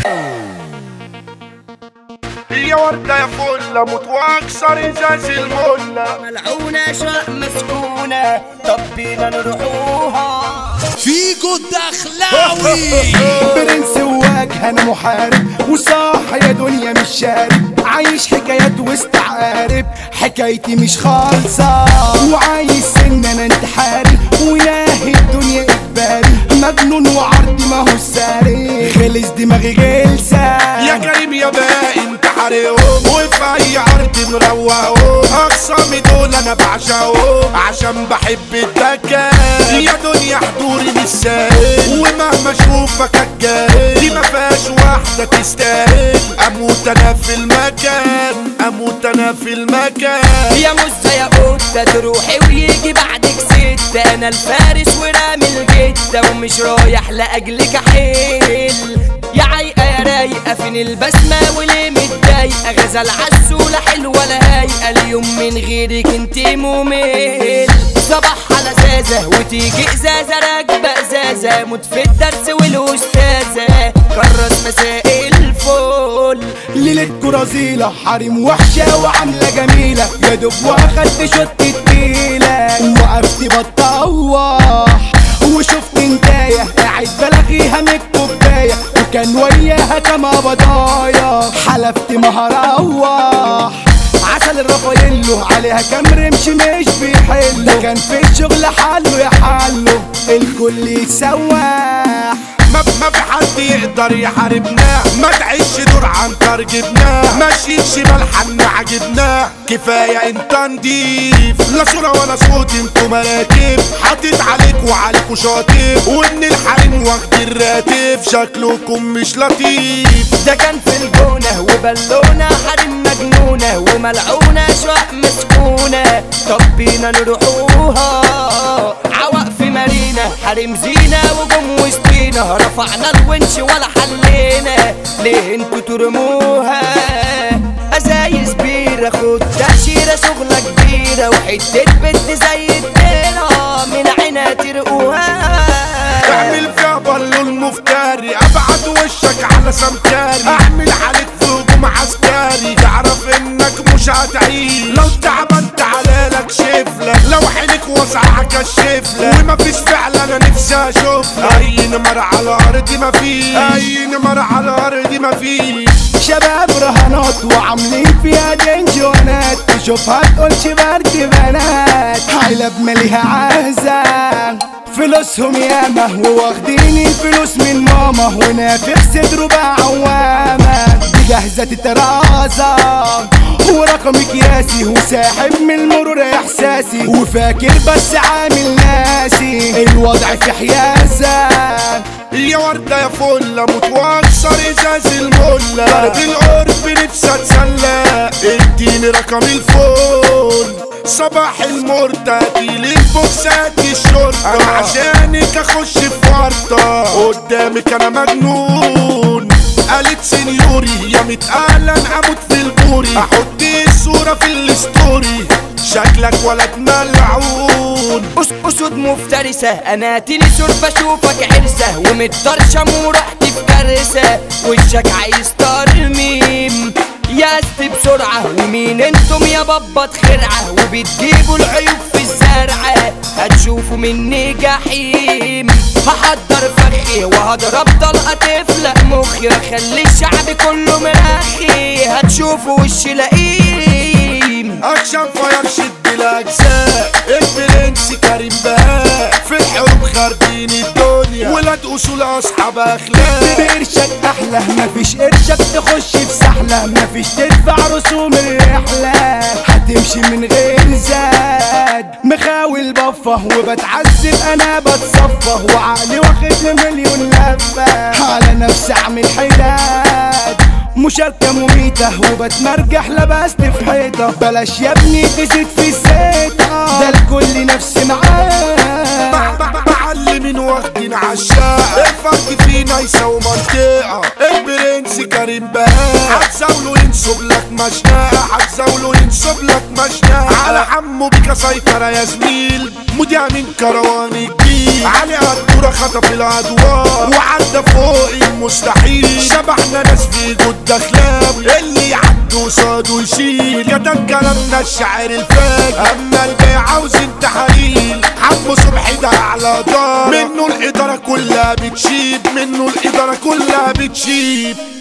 يا وردة يا فلة موت واكسر ازاز الملة ملعونة شقق مسكونة طب بينا نروحوها فيجو الدخلاوي برنس وواجه انا محارب وصاح يا دنيا مش شارب عايش حكايات وسط عقارب حكايتي مش خالصة وعايز سن انا انتحاري وناهي الدنيا اجباري مجنون وعرضي ما هو ساري خلص دماغي غلسة يا كريم يا باقي انت حريقهم وفي اي عرض مروقهم اقسامي دول انا بعشقهم عشان بحب الدكان يا دنيا حضوري مش ساهل ومهما اشوفك الجاهل دي ما فيهاش واحده تستاهل اموت انا في المكان اموت انا في المكان يا مزة يا قطة تروحي ويجي بعدك ستة أنا الفارس ورامي الجدة ومش رايح لأجلك أحيل يا عايقة يا رايقة فين البسمة وليه متضايقة غزل عسولة حلوة لا هايقة اليوم من غيرك انت ممل صباح على زازة وتيجي ازازة راكبة ازازة موت في الدرس والاستاذة كرس مساء الفل ليلتكو رزيلة حريم وحشة وعاملة جميلة يا دوب واخدت شوت تقيلة وقفت بتطوح وشفت انتاية قاعد بلغيها من الكوباية وكان وياها كما بضايا حلفت ما هروح عسل الرافايلو عليها كام رمش مش بيحل ده كان في الشغل حله يا حله الكل يتسوح ما ما في حد يقدر يحاربنا ما تعيش دور عنتر جبناه ماشيين شمال حنا عجبناه كفايه انت نضيف لا صوره ولا صوت انتوا مراكب حاطط عليك وعليكوا شاطب وان الحريم واخد الراتب شكلكم مش لطيف ده كان في الجونة وبالونة حريم مجنونة وملعونة شقق مسكونة طب بينا نروحوها عوق في مارينا حريم زينة وجم وسطينا رفعنا الونش ولا حلينا ليه انتوا ترموها ازايز بيرة خد تأشيرة شغلة كبيرة وحتة بنت زي الديرة من عينها ترقوها اعمل فيها بالو المفتري ابعد وشك على سمكاري اعمل عليك في هجوم عسكري تعرف انك مش هتعيش لو تعبان تعالى لك شفلة لو عينك واسعة كشفلة ومفيش فعل انا نفسي اشوفها اي نمر على الارض مفيش اي نمر على الارض مفيش شباب رهانات وعاملين فيها دنجوانات تشوفها تقولش برد بنات علب ماليها عازة فلوسهم ياما وواخدين الفلوس من ماما ونافخ صدره بقى عوامة دي جاهزة تترازى ورقم قياسي وساحب من المرور احساسي وفاكر بس عامل ناسي الوضع في حيازة يا وردة يا فلة موت واكسر ازاز الملة ضرب القرب نفسي اتسلى اديني رقم الفون صباح المرتدي للبوكسات الشرطة انا عشانك اخش في ورطة قدامك انا مجنون قالت سنيوري يا متقالة اموت في البوري احط الصورة في الستوري شكلك ولد ملعون أس أسود مفترسة أنا تنسور بشوفك عرسة ومتطرشم ورحت في كارثة وشك عايز ترميم يا است بسرعة ومين انتم يا بابا خرعة وبتجيبوا العيوب في الزرعة هتشوفوا مني جحيم هحضر فخي وهضرب طلقة تفلق مخي واخلي الشعب كله مرخي هتشوفوا وش لئيم اكشن فاير شد الاجزاء البرنس كريم بهاء في الحروب خاربين الدنيا ولاد اصول اصحاب اخلاق بقرشك احلى مفيش قرشك تخش في سحلة مفيش تدفع رسوم الرحلة هتمشي من غير زاد مخاول بفه وبتعذب انا بتصفى وعقلي واخد مليون لفة على نفسي اعمل حداد مشاركة مميتة وبتمرجح لبست في حيطة بلاش يا ابني تزيد في الزيطة ده الكل نفس معاه معلمين واخدين عالشاقة الفرق فينا يساوي منطقة البرنس كريم بهاء هتزاوله ينصب لك مشناقة هتزاوله ينصب لك مشناقة على حمو بيكا سيطرة يا زميل مذيع من كروان الجيل علي قدورة خطف الادوار وعدى فوق المستحيل شبحنا الدخلاوي اللي يعدي قصاده يشيل كتب كلامنا الشاعر الفاجر اما البيع عاوزين تحاليل حمو صبحي ده اعلى دار منه الاداره كلها بتشيب منه الاداره كلها بتشيب